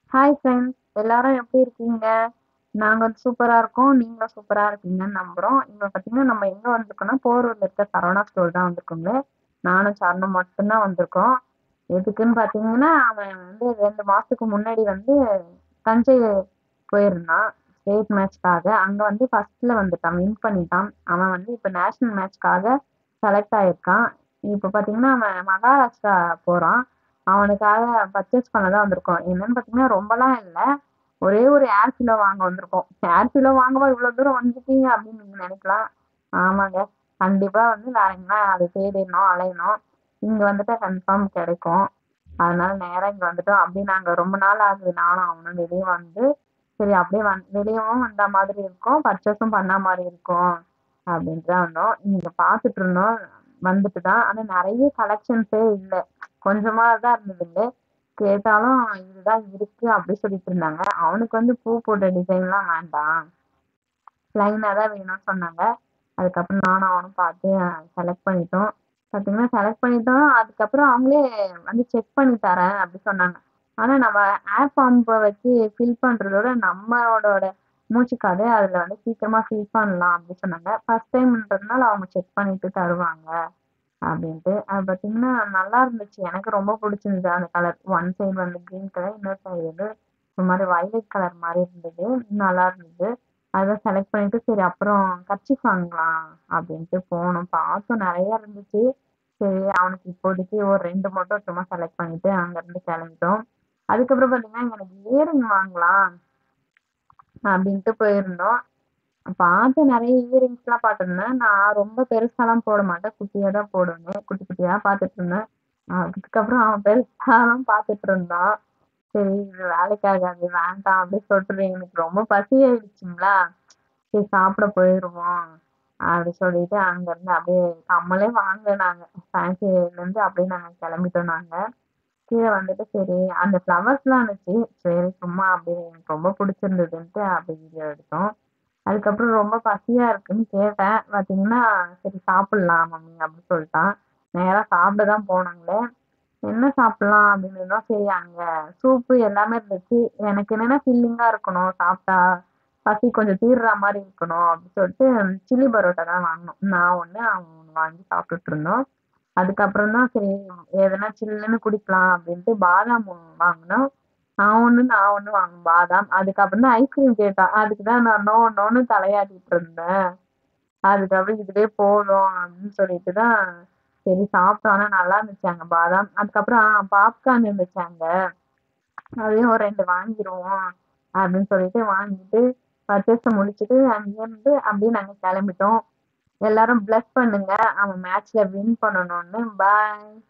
hi friends எல்லாரும் எப்படி இருக்கீங்க நாங்க சூப்பரா இருக்கோம் நீங்களும் சூப்பரா இருக்கீங்கன்னு நம்புறோம் இங்க பாத்தீங்கன்னா நம்ம எங்க வந்திருக்கோம்னா போரூர்ல இருக்க சரவணா ஸ்டோர் தான் வந்திருக்கோங்க நானும் சரணும் மட்டும்தான் வந்திருக்கோம் எதுக்குன்னு பாத்தீங்கன்னா அவன் வந்து ரெண்டு மாசத்துக்கு முன்னாடி வந்து தஞ்சை போயிருந்தான் ஸ்டேட் மேட்ச்க்காக அங்க வந்து ஃபர்ஸ்ட்ல வந்துட்டான் வின் பண்ணிட்டான் அவன் வந்து இப்ப நேஷனல் மேட்ச்க்காக செலக்ட் ஆயிருக்கான் இப்ப பாத்தீங்கன்னா அவன் மகாராஷ்டிரா போறான் அவனுக்காக பர்ச்சேஸ் பண்ண தான் வந்திருக்கோம் என்னன்னு பாத்தீங்கன்னா ரொம்பலாம் இல்லை ஒரே ஒரு ஏர் கிலோ வாங்க வந்திருக்கோம் ஏர் கிலோ வாங்கவா இவ்வளவு தூரம் வந்துட்டீங்க அப்படின்னு நீங்க நினைக்கலாம் ஆமாங்க கண்டிப்பா வந்து வேற எங்கன்னா அது தேடிடணும் அலையணும் இங்க வந்துட்டா கன்ஃபார்ம் கிடைக்கும் அதனால நேரா இங்க வந்துட்டோம் அப்படியே நாங்க ரொம்ப நாள் ஆகுது நானும் அவனும் வெளியே வந்து சரி அப்படியே வந் வெளியவும் வந்த மாதிரி இருக்கும் பர்ச்சேஸும் பண்ண மாதிரி இருக்கும் அப்படின்ட்டு தான் வந்தோம் இங்க பார்த்துட்டு இருந்தோம் வந்துட்டு தான் ஆனா நிறைய கலெக்ஷன்ஸே இல்லை கொஞ்சமா தான் இருந்தது கேட்டாலும் இதுதான் இருக்கு அப்படி சொல்லிட்டு இருந்தாங்க அவனுக்கு வந்து பூ போட்ட டிசைன்லாம் வேண்டாம் ப்ளைனாக தான் வேணும்னு சொன்னாங்க அதுக்கப்புறம் நானும் அவனும் பார்த்து செலக்ட் பண்ணிட்டோம் பார்த்தீங்கன்னா செலக்ட் பண்ணிட்டோம் அதுக்கப்புறம் அவங்களே வந்து செக் பண்ணி தரேன் அப்படி சொன்னாங்க ஆனால் நம்ம ஆப் பம்பை வச்சு ஃபில் பண்ணுறதோட நம்மளோட மூச்சுக்காது அதில் வந்து சீக்கிரமாக ஃபில் பண்ணலாம் அப்படி சொன்னாங்க ஃபர்ஸ்ட் டைம்ன்றதுனால அவங்க செக் பண்ணிட்டு தருவாங்க அப்படின்ட்டு அது பார்த்தீங்கன்னா நல்லா இருந்துச்சு எனக்கு ரொம்ப பிடிச்சிருந்தது அந்த கலர் ஒன் சைடு வந்து க்ரீன் கலர் இன்னொரு சைடு வந்து ஒரு மாதிரி வயலட் கலர் மாதிரி இருந்தது நல்லா இருந்தது அதான் செலக்ட் பண்ணிட்டு சரி அப்புறம் கர்ச்சிஃப் வாங்கலாம் அப்படின்ட்டு போனோம் பார்த்தோம் நிறைய இருந்துச்சு சரி அவனுக்கு இப்போதைக்கு ஒரு ரெண்டு மட்டும் சும்மா செலக்ட் பண்ணிட்டு அங்கேருந்து கிளம்பிட்டோம் அதுக்கப்புறம் பார்த்தீங்கன்னா எனக்கு இயரிங் வாங்கலாம் அப்படின்ட்டு போயிருந்தோம் பார்த்து நிறைய இயரிங்ஸ்லாம் பார்த்துருந்தேன் நான் ரொம்ப பெருசாலாம் போட மாட்டேன் குட்டியாக தான் போடுவேன் குட்டி குட்டியாக பார்த்துட்டு இருந்தேன் அதுக்கப்புறம் அவன் பெருசாலாம் பார்த்துட்டு இருந்தான் சரி இது வேலைக்காகாது வேண்டாம் அப்படி சொல்லிட்டு எனக்கு ரொம்ப பசி ஆயிடுச்சுங்களா சரி சாப்பிட போயிடுவோம் அப்படி சொல்லிட்டு அங்கேருந்து அப்படியே கம்மலே வாங்கினாங்க ஃபேன்சிலேருந்து அப்படியே நாங்கள் கிளம்பிட்டோம் நாங்கள் கீழே வந்துட்டு சரி அந்த ஃப்ளவர்ஸ்லாம் இருந்துச்சு சரி சும்மா அப்படியே எனக்கு ரொம்ப பிடிச்சிருந்ததுன்ட்டு அப்படி வீடியோ எடுத்தோம் அதுக்கப்புறம் ரொம்ப பசியா இருக்குன்னு கேட்டேன் பார்த்தீங்கன்னா சரி சாப்பிடலாம் மம்மி அப்படின்னு சொல்லிட்டான் நேராக சாப்பிட தான் போனாங்களே என்ன சாப்பிடலாம் அப்படின்னு தான் சரி அங்கே சூப்பு எல்லாமே இருந்துச்சு எனக்கு என்னென்னா ஃபில்லிங்காக இருக்கணும் சாப்பிட்டா பசி கொஞ்சம் தீர்ற மாதிரி இருக்கணும் அப்படின்னு சொல்லிட்டு சில்லி பரோட்டா தான் வாங்கினோம் நான் ஒன்று அவன் ஒன்று வாங்கி சாப்பிட்டுட்டு இருந்தோம் அதுக்கப்புறம் தான் சரி எதனா சில்லுன்னு குடிக்கலாம் அப்படின்ட்டு பாதாம் வாங்கினோம் நான் ஒன்று நான் ஒன்று வாங்கினேன் பாதாம் அதுக்கப்புறம் தான் ஐஸ்கிரீம் கேட்டான் அதுக்கு தான் நான் நோ நோன்னு தலையாட்டிட்டு இருந்தேன் அதுக்கப்புறம் இதுலேயே போதும் அப்படின்னு சொல்லிட்டு தான் சரி சாப்பிட்டோம் ஆனால் நல்லா இருந்துச்சு அங்கே பாதாம் அதுக்கப்புறம் பாப்கார்ன் இருந்துச்சு அங்கே அதையும் ஒரு ரெண்டு வாங்கிடுவோம் அப்படின்னு சொல்லிட்டு வாங்கிட்டு பர்ச்சேஸை முடிச்சுட்டு அங்கேருந்து அப்படியே நாங்கள் கிளம்பிட்டோம் எல்லாரும் பிளஸ் பண்ணுங்க அவன் மேட்ச்ல வின் பண்ணணும்னு பாய்